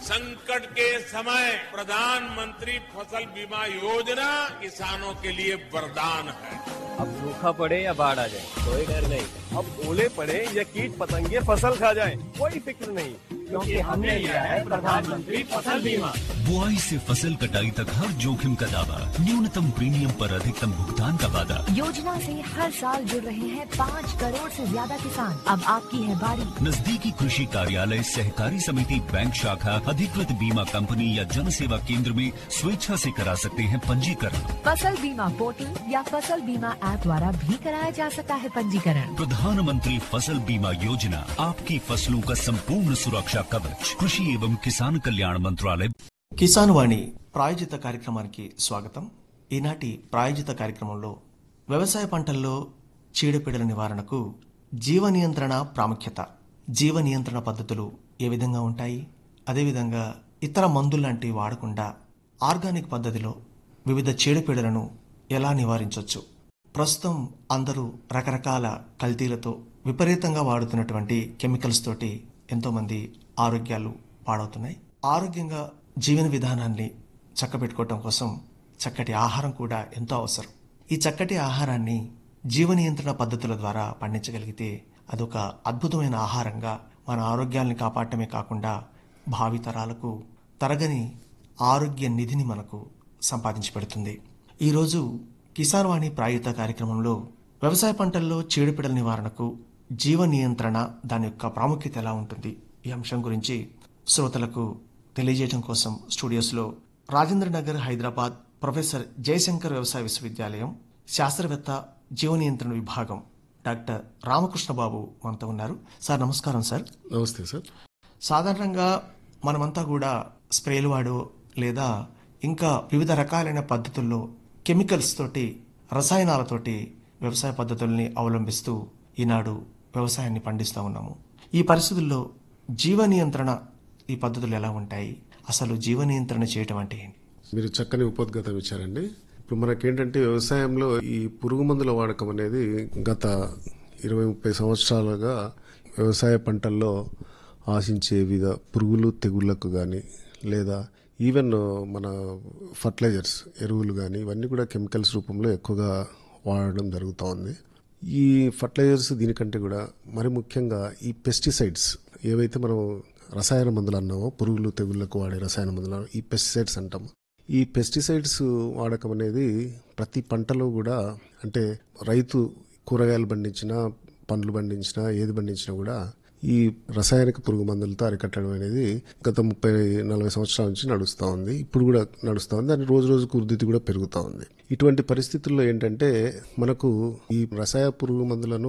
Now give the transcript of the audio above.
संकट के समय प्रधानमंत्री फसल बीमा योजना किसानों के लिए वरदान है अब सूखा पड़े या बाढ़ आ जाए कोई डर नहीं अब ओले पड़े या कीट पतंगे फसल खा जाए कोई फिक्र नहीं क्योंकि हमने लिया है प्रधानमंत्री फसल बीमा बुआई से फसल कटाई तक हर जोखिम का दावा न्यूनतम प्रीमियम पर अधिकतम भुगतान का वादा योजना से हर साल जुड़ रहे हैं पाँच करोड़ से ज्यादा किसान अब आपकी है बारी नजदीकी कृषि कार्यालय सहकारी समिति बैंक शाखा अधिकृत बीमा कंपनी या जन सेवा केंद्र में स्वेच्छा से करा सकते हैं पंजीकरण फसल बीमा पोर्टल या फसल बीमा ऐप द्वारा भी कराया जा सकता है पंजीकरण प्रधानमंत्री फसल बीमा योजना आपकी फसलों का संपूर्ण सुरक्षा कवच कृषि एवं किसान कल्याण मंत्रालय కిసాన్ వాణి ప్రాయోజిత కార్యక్రమానికి స్వాగతం ఈనాటి ప్రాయోజిత కార్యక్రమంలో వ్యవసాయ పంటల్లో చీడపీడల నివారణకు జీవ నియంత్రణ ప్రాముఖ్యత జీవ నియంత్రణ పద్ధతులు ఏ విధంగా ఉంటాయి అదేవిధంగా ఇతర మందులు లాంటివి వాడకుండా ఆర్గానిక్ పద్ధతిలో వివిధ చీడపీడలను ఎలా నివారించవచ్చు ప్రస్తుతం అందరూ రకరకాల కల్తీలతో విపరీతంగా వాడుతున్నటువంటి కెమికల్స్ తోటి ఎంతోమంది ఆరోగ్యాలు పాడవుతున్నాయి ఆరోగ్యంగా జీవన విధానాన్ని చక్కబెట్టుకోవటం కోసం చక్కటి ఆహారం కూడా ఎంతో అవసరం ఈ చక్కటి ఆహారాన్ని జీవ నియంత్రణ పద్ధతుల ద్వారా పండించగలిగితే అదొక అద్భుతమైన ఆహారంగా మన ఆరోగ్యాల్ని కాపాడటమే కాకుండా భావితరాలకు తరగని ఆరోగ్య నిధిని మనకు సంపాదించి పెడుతుంది ఈరోజు కిసాన్ వాణి ప్రాయుత కార్యక్రమంలో వ్యవసాయ పంటల్లో చీడపీడల నివారణకు జీవ నియంత్రణ దాని యొక్క ప్రాముఖ్యత ఎలా ఉంటుంది ఈ అంశం గురించి శ్రోతలకు తెలియజేయడం కోసం స్టూడియోస్లో రాజేంద్ర నగర్ హైదరాబాద్ ప్రొఫెసర్ జయశంకర్ వ్యవసాయ విశ్వవిద్యాలయం శాస్త్రవేత్త జీవ నియంత్రణ విభాగం డాక్టర్ రామకృష్ణ బాబు మనతో ఉన్నారు సార్ నమస్కారం సార్ నమస్తే సార్ సాధారణంగా మనమంతా కూడా స్ప్రేలు వాడో లేదా ఇంకా వివిధ రకాలైన పద్ధతుల్లో కెమికల్స్ తోటి రసాయనాలతోటి వ్యవసాయ పద్ధతుల్ని అవలంబిస్తూ ఈనాడు వ్యవసాయాన్ని పండిస్తూ ఉన్నాము ఈ పరిస్థితుల్లో జీవ నియంత్రణ ఈ పద్ధతులు ఎలా ఉంటాయి అసలు జీవ నియంత్రణ చేయటం అంటే ఏంటి మీరు చక్కని ఉపోద్ఘాతం ఇచ్చారండి ఇప్పుడు మనకేంటంటే వ్యవసాయంలో ఈ పురుగు మందుల వాడకం అనేది గత ఇరవై ముప్పై సంవత్సరాలుగా వ్యవసాయ పంటల్లో ఆశించే వివిధ పురుగులు తెగుళ్లకు కానీ లేదా ఈవెన్ మన ఫర్టిలైజర్స్ ఎరువులు కానీ ఇవన్నీ కూడా కెమికల్స్ రూపంలో ఎక్కువగా వాడడం జరుగుతూ ఉంది ఈ ఫర్టిలైజర్స్ దీనికంటే కూడా మరి ముఖ్యంగా ఈ పెస్టిసైడ్స్ ఏవైతే మనం రసాయన మందులు అన్నామో పురుగులు తెగుళ్లకు వాడే రసాయన మందులు ఈ పెస్టిసైడ్స్ అంటాము ఈ పెస్టిసైడ్స్ వాడకం అనేది ప్రతి పంటలో కూడా అంటే రైతు కూరగాయలు పండించినా పండ్లు పండించినా ఏది పండించినా కూడా ఈ రసాయనిక పురుగు మందులతో అరికట్టడం అనేది గత ముప్పై నలభై సంవత్సరాల నుంచి నడుస్తూ ఉంది ఇప్పుడు కూడా నడుస్తూ ఉంది దాని రోజు రోజుకు వృద్ధి కూడా పెరుగుతూ ఉంది ఇటువంటి పరిస్థితుల్లో ఏంటంటే మనకు ఈ రసాయ పురుగు మందులను